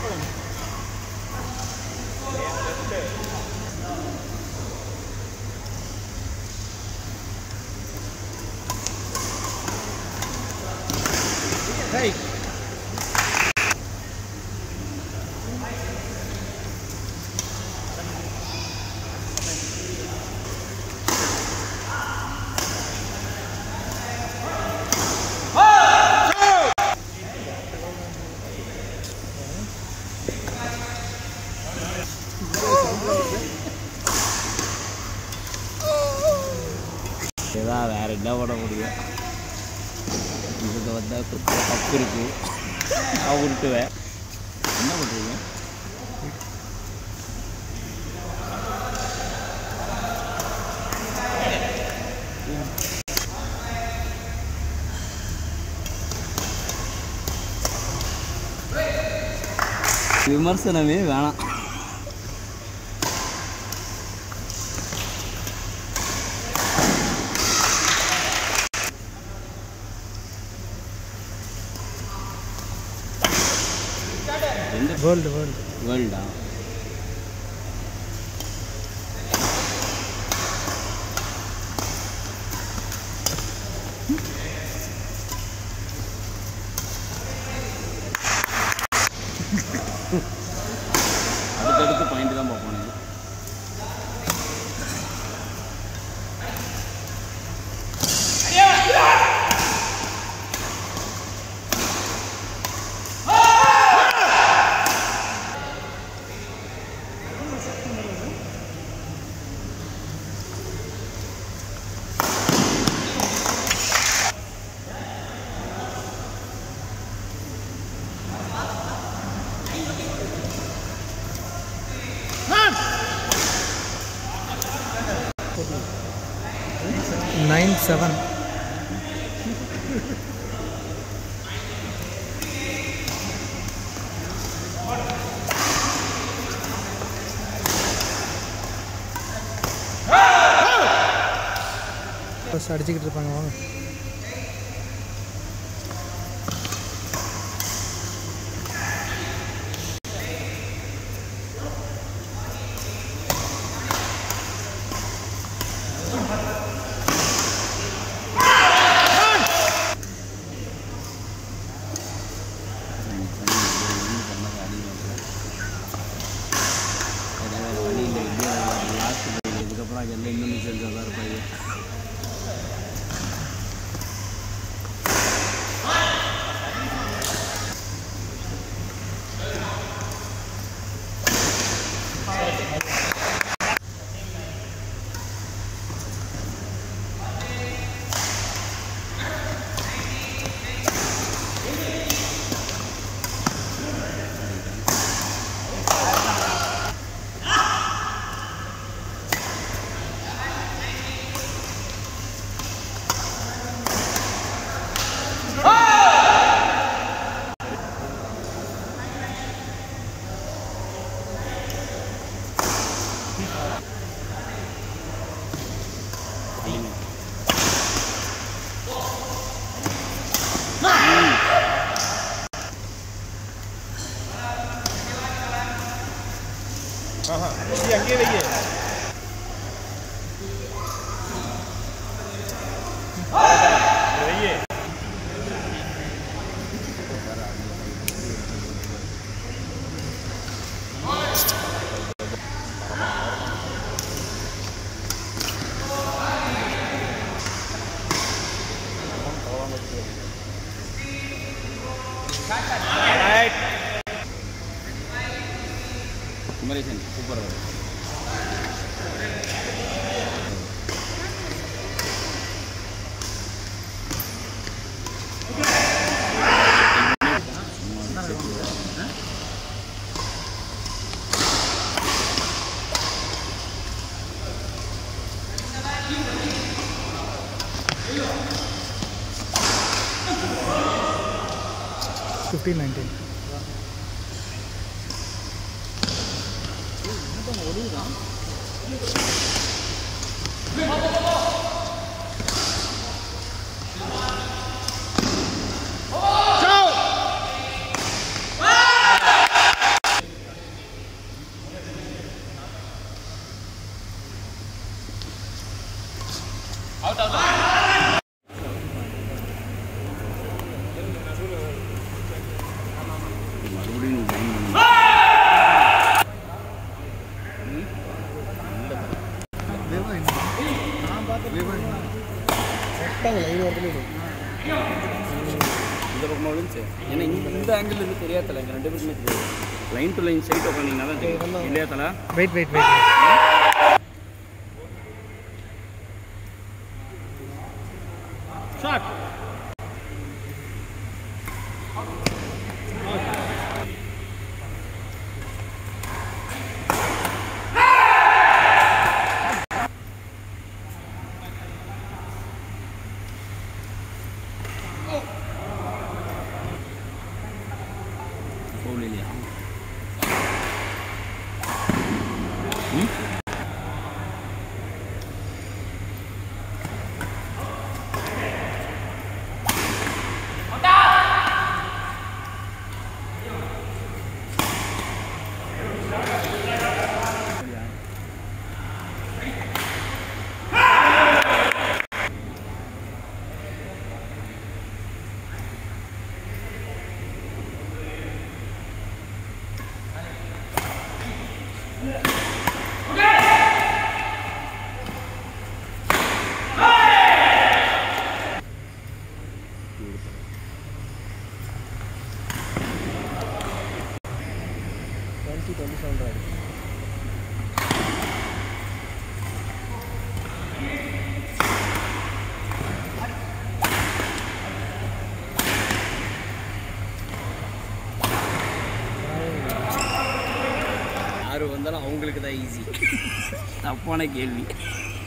Hey. இதான் வேற என்ன பண்ண முடியும் இதுக்கு வந்தால் கொஞ்சம் தப்பு இருக்கு நான் உருட்டுவேன் என்ன பண்ணுறீங்க விமர்சனமே வேணாம் எந்த வேர்ல்டு வேர்ல்டு வேர்ல்டா அடுத்தடுத்து பாயிண்ட் தான் பார்ப்போம் எனக்கு. நைன் செவன் ஃபஸ்ட் அடிச்சுக்கிட்டு இருப்பாங்க வாங்க ஏதாவது வழி இல்லை இந்தியா லாஸ்ட் இதுக்கப்புறம் எல்லாம் இந்தோனேஷியா தான் இருப்பாங்க குமரேசன் சூப்பர் ஃபிஃப்டீன் நைன்டீன் விழுந்துச்சு ஏன்னா இந்த இந்த ஆங்கிள் இருந்து தெரியாது தலை எங்கள் ரெண்டு பேருக்குமே தெரியாது லைன் டு லைன் சைட் உட்காந்தீங்கன்னா தான் தெரியும் இல்லையா தலை வெயிட் வெயிட் வெயிட் ஷாட் இல்லையா ம் டுவெண்ட்டி டுவெண்ட்டி செவன் யார் வந்தாலும் அவங்களுக்கு தான் ஈஸி தப்பான கேள்வி